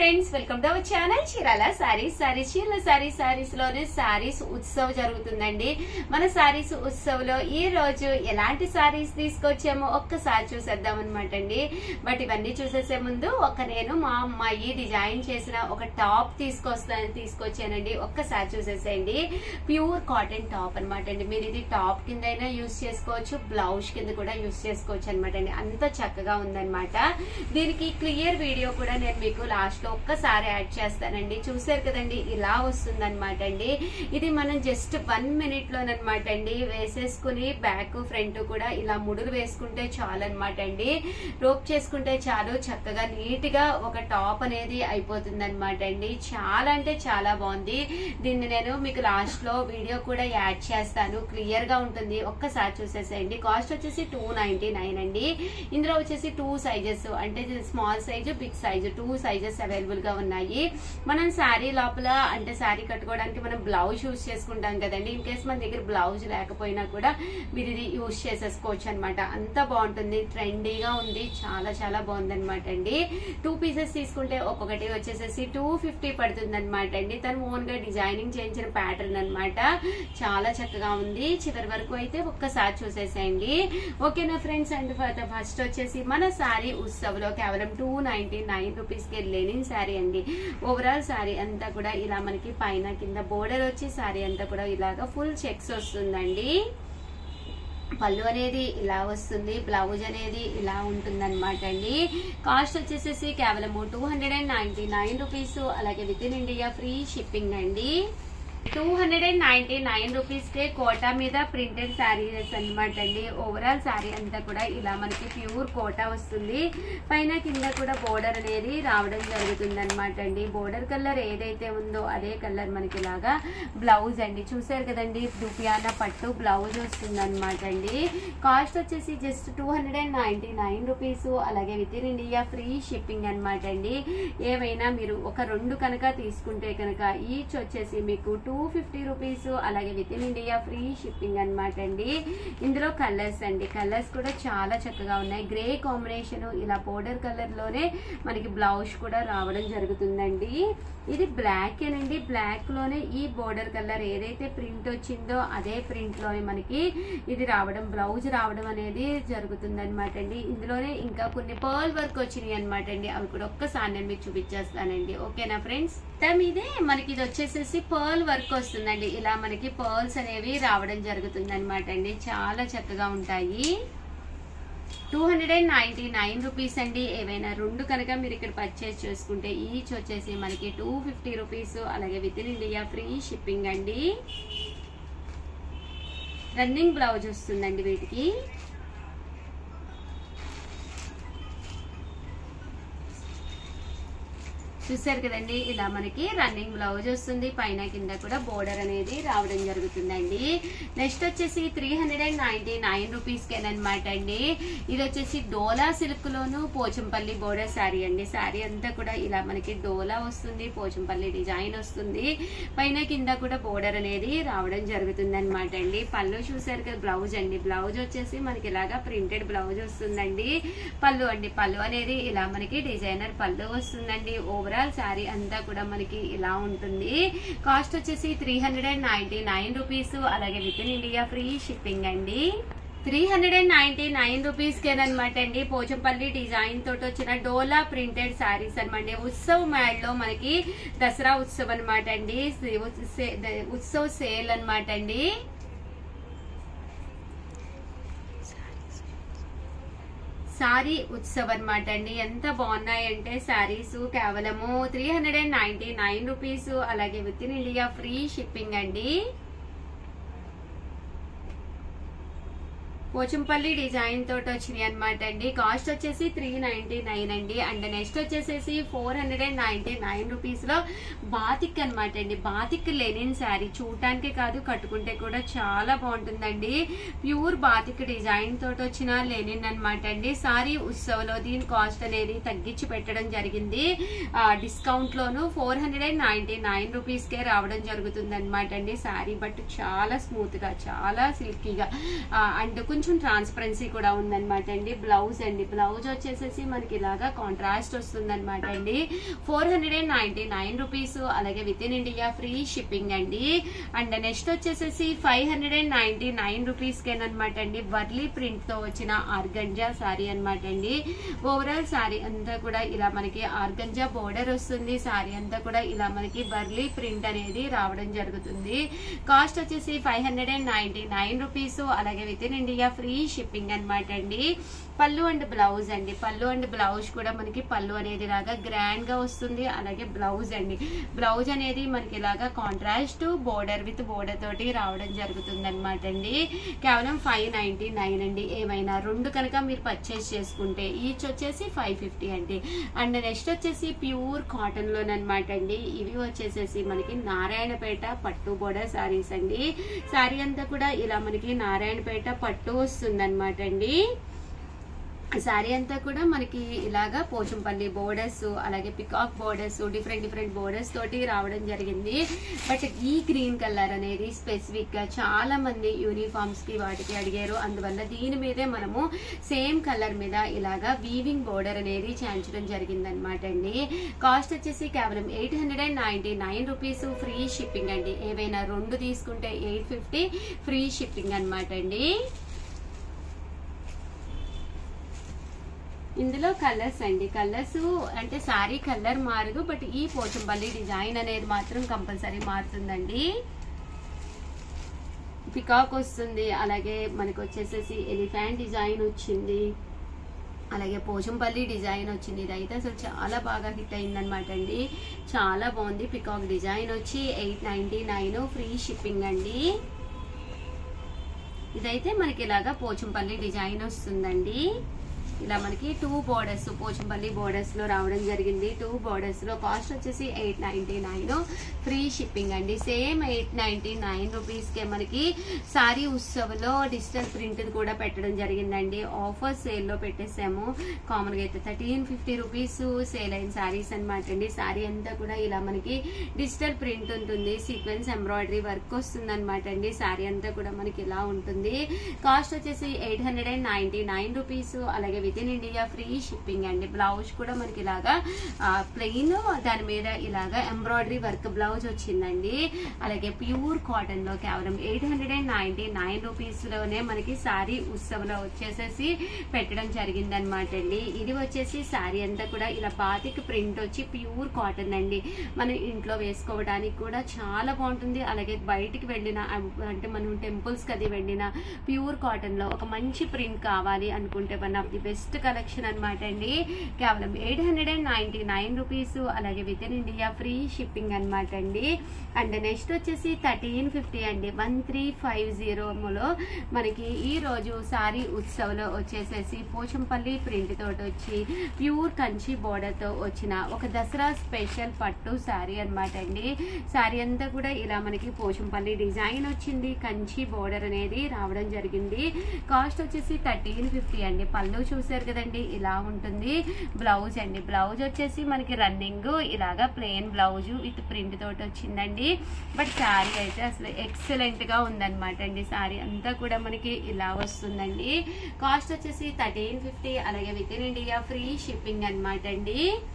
friends welcome to our channel Chirala saris saris Chirala saris saris లోనే సారీస్ ఉత్సవ్ జరుగుతుందండి మన సారీస్ ఉత్సవ్ లో ఈ రోజు ఎలాంటి సారీస్ తీసుకొచ్చామో ఒక్కసారి చూసేద్దాం అనమాట అండి బట్ ఇవన్నీ చూసేసే ముందు ఒక నేను మా అమ్మాయి డిజైన్ చేసిన ఒక టాప్ తీసుకొస్తాను తీసుకొచ్చానండి ఒక్కసారి చూసేసేయండి ప్యూర్ కాటన్ టాప్ అనమాట అండి మీరు ఇది టాప్ కింద అయినా యూస్ చేసుకోవచ్చు బ్లౌజ్ కింద కూడా యూస్ చేసుకోవచ్చు అనమాట అండి అంత చక్కగా ఉందన్నమాట దీనికి క్లియర్ వీడియో కూడా నేను మీకు లాస్ట్ లో ఒక్కసారి యాడ్ చేస్తానండి చూసారు కదండి ఇలా వస్తుంది అనమాట అండి ఇది మనం జస్ట్ వన్ మినిట్ లోనమాట అండి వేసేసుకుని బ్యాక్ ఫ్రంట్ కూడా ఇలా ముడులు వేసుకుంటే చాలు అనమాట అండి రోప్ చేసుకుంటే చాలు చక్కగా నీట్ గా ఒక టాప్ అనేది అయిపోతుంది అనమాట అండి చాలా అంటే చాలా బాగుంది దీన్ని నేను మీకు లాస్ట్ లో వీడియో కూడా యాడ్ చేస్తాను క్లియర్ గా ఉంటుంది ఒక్కసారి చూసేసేయండి కాస్ట్ వచ్చేసి టూ నైన్టీ నైన్ అండి ఇందులో వచ్చేసి టూ సైజెస్ అంటే small size big size two sizes available గా ఉన్నాయి మనం శారీ లోపల అంటే శారీ కట్టుకోవడానికి మనం బ్లౌజ్ యూస్ చేసుకుంటాం కదండి ఇన్ కేస్ మన దగ్గర బ్లౌజ్ లేకపోయినా కూడా మీరు ఇది యూస్ చేసేసుకోవచ్చు అనమాట అంత బాగుంటుంది ట్రెండీగా ఉంది చాలా చాలా బాగుంది అనమాట అండి టూ పీసెస్ తీసుకుంటే ఒక్కొక్కటి వచ్చేసేసి టూ ఫిఫ్టీ పడుతుంది అనమాట అండి తను ఓన్ గా డిజైనింగ్ చేయించిన ప్యాటర్న్ అనమాట చాలా చక్కగా ఉంది చివరి వరకు అయితే ఒక్కసారి చూసేసేయండి ఓకేనా ఫ్రెండ్స్ అండ్ ఫస్ట్ వచ్చేసి మన శారీ ఉత్సవ్ లో కేవలం టూ నైన్టీ నైన్ రూపీస్ కి లెనిన్ శారీ అండి ఓవరాల్ శారీ అంతా కూడా ఇలా మనకి పైన కింద బోర్డర్ వచ్చి శారీ అంతా కూడా ఇలాగా ఫుల్ చెక్స్ వస్తుందండి పళ్ళు అనేది ఇలా వస్తుంది బ్లౌజ్ అనేది ఇలా ఉంటుంది అనమాట అండి కాస్ట్ వచ్చేసేసి కేవలం two hundred and ninety nine rupees అలాగే with in India free shipping అండి two hundred and ninety nine rupees కే కోటా మీద ప్రింటెడ్ శారీస్ అనమాట అండి ఓవరాల్ శారీ అంతా కూడా ఇలా మనకి ప్యూర్ కోటా వస్తుంది పైన కింద కూడా బోర్డర్ అనేది రావడం జరుగుతుంది అనమాట అండి బోర్డర్ కలర్ ఏదైతే ఉందో అదే కలర్ మనకి ఇలాగా బ్లౌజ్ అండి చూసారు కదండి దుపియాన పట్టు బ్లౌజ్ వస్తుంది అనమాట అండి కాస్ట్ వచ్చేసి just two hundred and ninety nine rupees అలాగే with in India free shipping అనమాట అండి ఏవైనా మీరు ఒక రెండు కనుక తీసుకుంటే కనుక ఈచ్ వచ్చేసి మీకు టూ ఫిఫ్టీ రూపీస్ అలాగే with in India free shipping అనమాట అండి ఇందులో కలర్స్ అండి కలర్స్ కూడా చాలా చక్కగా ఉన్నాయి గ్రే కాంబినేషన్ ఇలా పౌడర్ కలర్ లోనే మనకి బ్లౌజ్ కూడా రావడం జరుగుతుందండి ఇది బ్లాక్ ఏనండి బ్లాక్ లోనే ఈ బోర్డర్ కలర్ ఏదైతే ప్రింట్ వచ్చిందో అదే ప్రింట్ లోనే మనకి ఇది రావడం బ్లౌజ్ రావడం అనేది జరుగుతుంది అనమాట అండి ఇందులోనే ఇంకా కొన్ని పర్ల్ వర్క్ వచ్చినాయి అనమాట అండి అవి కూడా ఒక్కసారి నేను మీకు చూపించేస్తానండి ఓకేనా ఫ్రెండ్స్ ఇదే మనకి ఇది వచ్చేసేసి పర్ల్ వర్క్ వస్తుందండి ఇలా మనకి పర్ల్స్ అనేవి రావడం జరుగుతుంది అనమాట అండి చాలా చక్కగా ఉంటాయి two hundred and ninety nine rupees అండి ఏవైనా రెండు కనుక మీరు ఇక్కడ పర్చేస్ చేసుకుంటే ఈచ్ వచ్చేసి మనకి టూ ఫిఫ్టీ రూపీస్ అలాగే with in India free shipping అండి రన్నింగ్ బ్లౌజ్ వస్తుందండి వీటికి చూసారు కదండి ఇలా మనకి రన్నింగ్ బ్లౌజ్ వస్తుంది పైన కింద కూడా బోర్డర్ అనేది రావడం జరుగుతుందండి నెక్స్ట్ వచ్చేసి three hundred and ninety nine rupees అనమాట అండి ఇది వచ్చేసి డోలా సిల్క్ లోను పోచంపల్లి బోర్డర్ శారీ అండి శారీ అంతా కూడా ఇలా మనకి డోలా వస్తుంది పోచంపల్లి డిజైన్ వస్తుంది పైన కింద కూడా బోర్డర్ అనేది రావడం జరుగుతుంది అనమాట అండి పళ్ళు చూసారు కదా బ్లౌజ్ అండి బ్లౌజ్ వచ్చేసి మనకి ఇలాగా ప్రింటెడ్ బ్లౌజ్ వస్తుందండి పళ్ళు అండి పళ్ళు అనేది ఇలా మనకి డిజైనర్ పళ్ళు వస్తుందండి ఓవరాల్ శారీ అంతా కూడా మనకి ఇలా ఉంటుంది కాస్ట్ వచ్చేసి three hundred and ninety nine rupees అలాగే with in India free shipping అండి three hundred and ninety nine rupees కేనమాట అండి పోచంపల్లి డిజైన్ తోటి వచ్చిన డోలా ప్రింటెడ్ శారీస్ అనమాట ఉత్సవ్ మ్యాడ్ లో మనకి దసరా ఉత్సవ్ అనమాట అండి ఉత్సవ్ సేల్ అనమాట అండి సారీ ఉత్సవ్ అనమాట అండి ఎంత బాగున్నాయంటే శారీస్ కేవలము three hundred and ninety nine rupees అలాగే with in India free shipping అండి పోచంపల్లి డిజైన్ తోటి వచ్చినాయి అనమాట అండి కాస్ట్ వచ్చేసి త్రీ నైన్టీ నైన్ అండి అండ్ నెక్స్ట్ వచ్చేసేసి four hundred and ninety nine rupees లో బాతిక్ అనమాట అండి బాతిక్ లెనిన్ శారీ చూడటానికి కాదు కట్టుకుంటే కూడా చాలా బాగుంటుందండి ప్యూర్ బాతిక్ డిజైన్ తోటి వచ్చిన లెనిన్ అనమాట అండి సారీ ఉత్సవ్లో దీని కాస్ట్ అనేది తగ్గించి పెట్టడం జరిగింది డిస్కౌంట్ లోను four hundred and ninety nine rupees కే రావడం జరుగుతుంది అనమాట అండి శారీ బట్ చాలా స్మూత్ గా చాలా సిల్కీగా అండ్ కొంచెం కొంచెం ట్రాన్స్పరెన్సీ కూడా ఉందన్నమాట అండి బ్లౌజ్ అండి బ్లౌజ్ వచ్చేసేసి మనకి ఇలాగా కాంట్రాస్ట్ వస్తుంది అనమాట అండి four hundred and ninety nine rupees అలాగే with in India free shipping అండి అండ్ నెక్స్ట్ వచ్చేసేసి five hundred and ninety nine rupees అనమాట అండి వర్లీ ప్రింట్ తో వచ్చిన ఆర్గంజా సారీ అనమాట అండి ఓవరాల్ సారీ అంతా కూడా ఇలా మనకి ఆర్గంజా బోర్డర్ వస్తుంది సారీ అంతా కూడా ఇలా మనకి వర్లీ ప్రింట్ అనేది రావడం జరుగుతుంది కాస్ట్ వచ్చేసి five hundred and ninety nine rupees అలాగే with in India free shipping అనమాట అండి పళ్ళు అండ్ బ్లౌజ్ అండి పళ్ళు అండ్ బ్లౌజ్ కూడా మనకి పళ్ళు అనేది లాగా గ్రాండ్ గా వస్తుంది అలాగే బ్లౌజ్ అండి బ్లౌజ్ అనేది మనకి ఇలాగా కాంట్రాస్ట్ బోర్డర్ విత్ బోర్డర్ తోటి రావడం జరుగుతుంది అనమాట అండి కేవలం ఫైవ్ నైన్టీ నైన్ అండి ఏమైనా రెండు కనుక మీరు పర్చేస్ చేసుకుంటే ఈచ్ వచ్చేసి ఫైవ్ ఫిఫ్టీ అండి అండ్ నెక్స్ట్ వచ్చేసి ప్యూర్ కాటన్ లోనమాట అండి ఇవి వచ్చేసేసి మనకి నారాయణపేట పట్టు బోర్డర్ సారీస్ అండి సారీ అంతా కూడా ఇలా మనకి నారాయణపేట పట్టు వస్తుంది అనమాట అండి శారీ అంతా కూడా మనకి ఇలాగా పోచంపల్లి బోర్డర్స్ అలాగే peacock borders different different borders తోటి రావడం జరిగింది బట్ ఈ గ్రీన్ కలర్ అనేది స్పెసిఫిక్ గా చాలా మంది యూనిఫామ్స్ కి వాటికి అడిగారు అందువల్ల దీని మీదే మనము సేమ్ కలర్ మీద ఇలాగా వీవింగ్ బోర్డర్ అనేది చేయించడం జరిగింది అనమాట అండి కాస్ట్ వచ్చేసి కేవలం eight hundred and ninety nine rupees free shipping అండి ఏవైనా రెండు తీసుకుంటే ఎయిట్ ఫిఫ్టీ ఫ్రీ షిప్పింగ్ అనమాట అండి ఇందులో కలర్స్ అండి కలర్స్ అంటే సారీ కలర్ మారదు బట్ ఈ పోచంపల్లి డిజైన్ అనేది మాత్రం కంపల్సరీ మారుతుందండి పికాక్ వస్తుంది అలాగే మనకు వచ్చేసేసి ఎలిఫెంట్ డిజైన్ వచ్చింది అలాగే పోచంపల్లి డిజైన్ వచ్చింది ఇదైతే అసలు చాలా బాగా హిట్ అయిందనమాట అండి చాలా బాగుంది పికాక్ డిజైన్ వచ్చి eight ninety nine free shipping అండి ఇదైతే మనకి ఇలాగా పోచంపల్లి డిజైన్ వస్తుందండి ఇలా మనకి టూ బోర్డర్స్ పోచంపల్లి బోర్డర్స్ లో రావడం జరిగింది టూ బోర్డర్స్ లో కాస్ట్ వచ్చేసి eight ninety nine free shipping అండి same eight ninety nine rupees కే మనకి సారీ ఉత్సవ్లో డిజిటల్ ప్రింట్ కూడా పెట్టడం జరిగిందండి ఆఫర్ సేల్ లో పెట్టేసాము కామన్ గా అయితే థర్టీన్ ఫిఫ్టీ రూపీస్ సేల్ అయిన సారీస్ అనమాట అండి సారీ అంతా కూడా ఇలా మనకి డిజిటల్ ప్రింట్ ఉంటుంది సీక్వెన్స్ ఎంబ్రాయిడరీ వర్క్ వస్తుంది అనమాట అండి సారీ అంతా కూడా మనకి ఇలా ఉంటుంది కాస్ట్ వచ్చేసి eight hundred and ninety nine rupees అలాగే with in India free shipping అండి బ్లౌజ్ కూడా మనకి ఇలాగా ప్లెయిన్ దాని మీద ఇలాగా ఎంబ్రాయిడరీ వర్క్ బ్లౌజ్ వచ్చిందండి అలాగే ప్యూర్ కాటన్ లో కేవలం eight hundred and ninety nine rupees లోనే మనకి సారీ ఉత్సవంలో వచ్చేసేసి పెట్టడం జరిగింది అనమాట అండి ఇది వచ్చేసి సారీ అంతా కూడా ఇలా బాతిక్ ప్రింట్ వచ్చి ప్యూర్ కాటన్ అండి మనం ఇంట్లో వేసుకోవడానికి కూడా చాలా బాగుంటుంది అలాగే బయటికి వెళ్ళిన అంటే మనం టెంపుల్స్ కి అది వెళ్ళిన ప్యూర్ కాటన్ లో ఒక మంచి ప్రింట్ కావాలి అనుకుంటే one of the best collection అనమాట అండి కేవలం eight hundred and ninety nine rupees అలాగే with in India free shipping అనమాట అండి అండ్ నెక్స్ట్ వచ్చేసి థర్టీన్ ఫిఫ్టీ అండి వన్ త్రీ ఫైవ్ జీరోలో మనకి ఈ రోజు సారీ ఉత్సవ్లో వచ్చేసేసి పోచంపల్లి ప్రింట్ తోటి వచ్చి ప్యూర్ కంచి border తో వచ్చిన ఒక దసరా స్పెషల్ పట్టు శారీ అనమాట అండి శారీ అంతా కూడా ఇలా మనకి పోచంపల్లి డిజైన్ వచ్చింది కంచి బోర్డర్ అనేది రావడం జరిగింది కాస్ట్ వచ్చేసి థర్టీన్ ఫిఫ్టీ అండి పళ్ళు చూసారు కదండి ఇలా ఉంటుంది బ్లౌజ్ అండి బ్లౌజ్ వచ్చేసి మనకి రన్నింగ్ ఇలాగా ప్లెయిన్ బ్లౌజ్ విత్ ప్రింట్ తోటి వచ్చిందండి బట్ శారీ అయితే అసలు ఎక్సలెంట్ గా ఉందన్నమాట అండి శారీ అంతా కూడా మనకి ఇలా వస్తుందండి కాస్ట్ వచ్చేసి థర్టీన్ ఫిఫ్టీ అలాగే with in India free shipping అనమాట అండి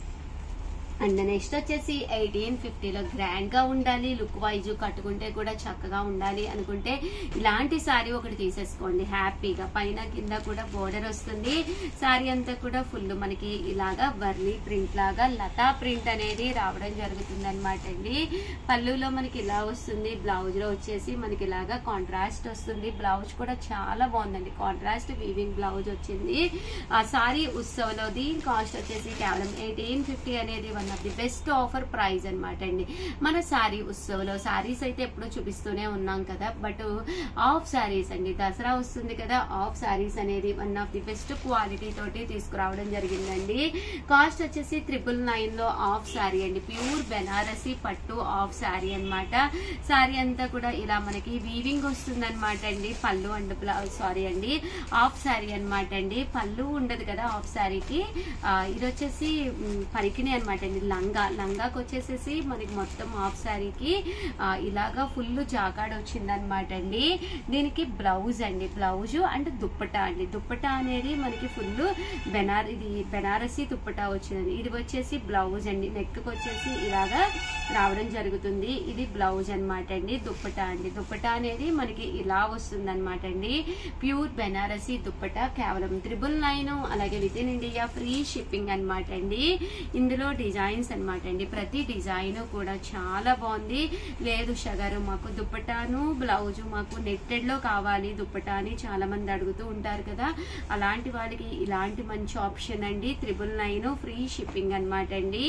అండ్ నెక్స్ట్ వచ్చేసి ఎయిటీన్ ఫిఫ్టీలో గ్రాండ్ గా ఉండాలి లుక్ వైజ్ కట్టుకుంటే కూడా చక్కగా ఉండాలి అనుకుంటే ఇలాంటి సారీ ఒకటి తీసేసుకోండి హ్యాపీగా పైన కింద కూడా బోర్డర్ వస్తుంది సారీ అంతా కూడా ఫుల్ మనకి ఇలాగా వర్లీ ప్రింట్ లాగా లతా ప్రింట్ అనేది రావడం జరుగుతుంది అనమాట అండి పళ్ళులో మనకి ఇలా వస్తుంది బ్లౌజ్ లో వచ్చేసి మనకి ఇలాగా కాంట్రాస్ట్ వస్తుంది బ్లౌజ్ కూడా చాలా బాగుందండి కాంట్రాస్ట్ వీవింగ్ బ్లౌజ్ వచ్చింది ఆ సారీ ఉత్సవంలో దీని కాస్ట్ వచ్చేసి కేవలం ఎయిటీన్ ఫిఫ్టీ అనేది one of the best offer price అనమాట అండి మన సారీ ఉత్సవంలో సారీస్ అయితే ఎప్పుడూ చూపిస్తూనే ఉన్నాం కదా బట్ ఆఫ్ సారీస్ అండి దసరా వస్తుంది కదా ఆఫ్ సారీస్ అనేది one of the best quality తోటి తీసుకురావడం జరిగిందండి కాస్ట్ వచ్చేసి ట్రిపుల్ నైన్ లో ఆఫ్ సారీ అండి ప్యూర్ బెనారసి పట్టు ఆఫ్ సారీ అన్నమాట సారీ అంతా కూడా ఇలా మనకి వీవింగ్ వస్తుంది అనమాట అండి పళ్ళు అండ్ బ్లౌజ్ సారీ అండి ఆఫ్ సారీ అన్నమాట అండి పళ్ళు ఉండదు కదా ఆఫ్ సారీకి ఇది వచ్చేసి మ్, పరికిణి అనమాట అండి అండి లంగా లంగాకి వచ్చేసేసి మనకి మొత్తం హాఫ్ శారీకి ఆ, ఇలాగా ఫుల్ జాకాడ్ వచ్చింది అనమాట అండి దీనికి బ్లౌజ్ అండి బ్లౌజ్ అండ్ దుప్పటా అండి దుప్పటా అనేది మనకి ఫుల్ బెనార్ ఇది బెనారసి దుప్పటా వచ్చింది ఇది వచ్చేసి బ్లౌజ్ అండి నెక్ వచ్చేసి ఇలాగా రావడం జరుగుతుంది ఇది బ్లౌజ్ అన్నమాట అండి దుప్పటా అండి దుప్పటా అనేది మనకి ఇలా వస్తుంది అనమాట అండి ప్యూర్ బెనారసి దుప్పటా కేవలం త్రిబుల్ నైన్ అలాగే with in India free shipping అన్నమాట అండి ఇందులో డిజైన్స్ అన్నమాట అండి ప్రతి డిజైన్ కూడా చాలా బాగుంది లేదు షగారు మాకు దుప్పటాను బ్లౌజ్ మాకు నెట్టెడ్ లో కావాలి దుప్పటా అని చాలా మంది అడుగుతూ ఉంటారు కదా అలాంటి వాళ్ళకి ఇలాంటి మంచి ఆప్షన్ అండి త్రిబుల్ నైన్ ఫ్రీ షిప్పింగ్ అన్నమాట అండి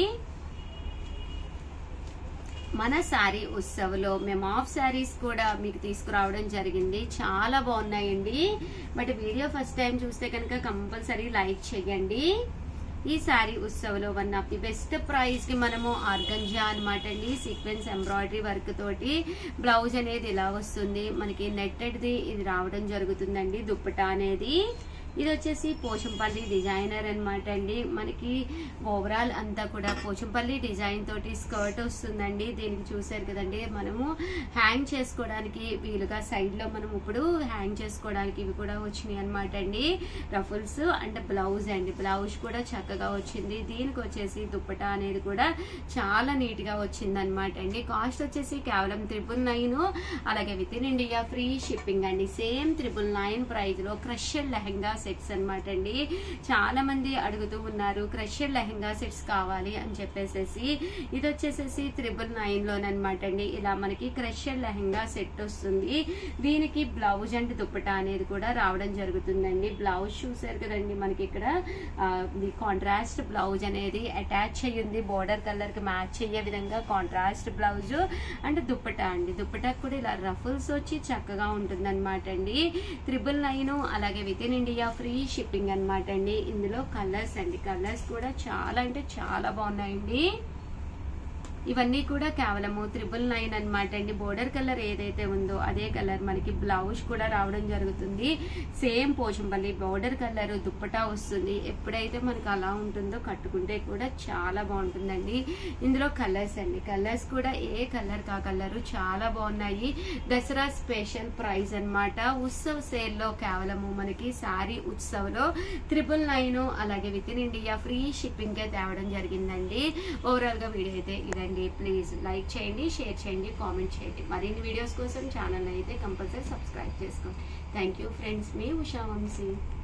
మన శారీ ఉత్సవ్లో మేము ఆఫ్ శారీస్ కూడా మీకు తీసుకురావడం జరిగింది చాలా బాగున్నాయండి బట్ వీడియో ఫస్ట్ టైం చూస్తే కనుక కంపల్సరీ లైక్ చేయండి ఈ శారీ ఉత్సవ్లో one of the best price కి మనము ఆర్గంజా అనమాట అండి సీక్వెన్స్ ఎంబ్రాయిడరీ వర్క్ తోటి బ్లౌజ్ అనేది ఇలా వస్తుంది మనకి నెట్టెడ్ది ఇది రావడం జరుగుతుందండి దుప్పటా అనేది ఇది వచ్చేసి పోచంపల్లి డిజైనర్ అన్నమాట అండి మనకి ఓవరాల్ అంతా కూడా పోచంపల్లి డిజైన్ తోటి స్కర్ట్ వస్తుందండి దీనికి చూసారు కదండి మనము హ్యాంగ్ చేసుకోవడానికి వీలుగా సైడ్ లో మనం ఇప్పుడు హ్యాంగ్ చేసుకోవడానికి ఇవి కూడా వచ్చినాయి అనమాట అండి రఫుల్స్ అండ్ బ్లౌజ్ అండి బ్లౌజ్ కూడా చక్కగా వచ్చింది దీనికి వచ్చేసి దుప్పటా అనేది కూడా చాలా నీట్ గా వచ్చింది అనమాట అండి కాస్ట్ వచ్చేసి కేవలం త్రిపుల్ నైన్ అలాగే with in India free shipping అండి సేమ్ త్రిపుల్ నైన్ ప్రైస్ లో క్రషర్ లెహెంగా సెట్స్ అన్నమాట అండి చాలా మంది అడుగుతూ ఉన్నారు క్రషర్ లెహెంగా సెట్స్ కావాలి అని చెప్పేసేసి ఇది వచ్చేసేసి త్రిబుల్ నైన్ లోనమాట అండి ఇలా మనకి క్రషర్ లెహెంగా సెట్ వస్తుంది దీనికి బ్లౌజ్ అండ్ దుప్పటా అనేది కూడా రావడం జరుగుతుందండి బ్లౌజ్ చూసారు కదండి మనకి ఇక్కడ కాంట్రాస్ట్ బ్లౌజ్ అనేది అటాచ్ అయ్యింది బోర్డర్ కలర్ కి మ్యాచ్ అయ్యే విధంగా కాంట్రాస్ట్ బ్లౌజ్ అండ్ దుప్పటా అండి దుప్పటా కూడా ఇలా రఫుల్స్ వచ్చి చక్కగా ఉంటుంది అనమాట అండి త్రిబుల్ నైన్ అలాగే with in India free shipping అన్నమాట అండి ఇందులో కలర్స్ అండి కలర్స్ కూడా చాలా అంటే చాలా బాగున్నాయండి ఇవన్నీ కూడా కేవలము త్రిబుల్ నైన్ అనమాట అండి బోర్డర్ కలర్ ఏదైతే ఉందో అదే కలర్ మనకి బ్లౌజ్ కూడా రావడం జరుగుతుంది same Pochampally border colour dupatta వస్తుంది ఎప్పుడైతే మనకు అలా ఉంటుందో కట్టుకుంటే కూడా చాలా బాగుంటుందండి ఇందులో కలర్స్ అండి కలర్స్ కూడా ఏ కలర్ కా కలర్ చాలా బాగున్నాయి దసరా స్పెషల్ ప్రైస్ అన్నమాట ఉత్సవ్ సేల్ లో కేవలము మనకి సారీ ఉత్సవ్ లో త్రిబుల్ నైన్ అలాగే with in India free shipping కే తేవడం జరిగిందండి ఓవరాల్ గా వీడియో అయితే ఇదండి ప్లీజ్ లైక్ చేయండి షేర్ చేయండి కామెంట్ చేయండి మరిన్ని వీడియోస్ కోసం ఛానల్ అయితే కంపల్సరీ సబ్స్క్రైబ్ చేసుకోండి థ్యాంక్ యూ ఫ్రెండ్స్ మీ ఉషా వంశీ